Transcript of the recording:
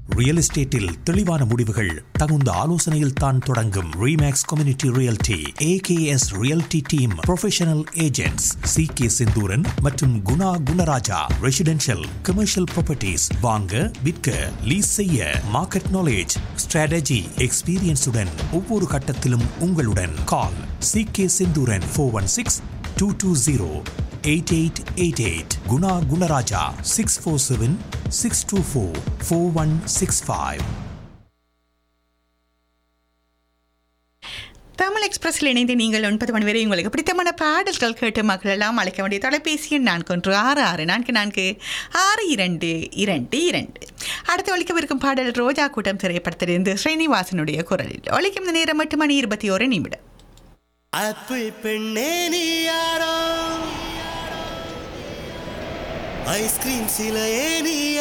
real எஸ்டேட்டில் தெளிவான முடிவுகள் தகுந்த ஆலோசனையில் தான் தொடங்கும் Remax community realty AKS realty team professional agents C K Senthooran மற்றும் Guna Gunaraja residential commercial properties வாங்க விற்க லீஸ் செய்ய மார்க்கெட் நாலேஜ் ஸ்ட்ராட்டஜி எக்ஸ்பீரியன்ஸுடன் ஒவ்வொரு கட்டத்திலும் உங்களுடன் call C K Senthooran four one six two two zero eight eight eight eight Guna Gunaraja six four seven six two four four one six five Tamil எக்ஸ்பிரஸில் இணைந்து நீங்கள் ஒன்பது மணி வரை உங்களுக்கு பிடித்தமான பாடல்கள் கேட்டு மக்கள் எல்லாம் அழைக்க வேண்டிய தொலைபேசி எண் நான்கு ஒன்று ஆறு ஆறு நான்கு நான்கு ஆறு இரண்டு இரண்டு இரண்டு அடுத்து ஒழிக்கவிருக்கும் பாடல் ரோஜா கூட்டம் திரைப்படத்திலிருந்து ஸ்ரீனிவாசனுடைய குரலில் ஒழிக்கும் இந்த நேரம் எட்டு மணி இருபத்தி ஒரு நிமிடம் ஆப்பிள் பெண்ணே நீ யாரோ ஐஸ்கிரீம் சிலையே நீ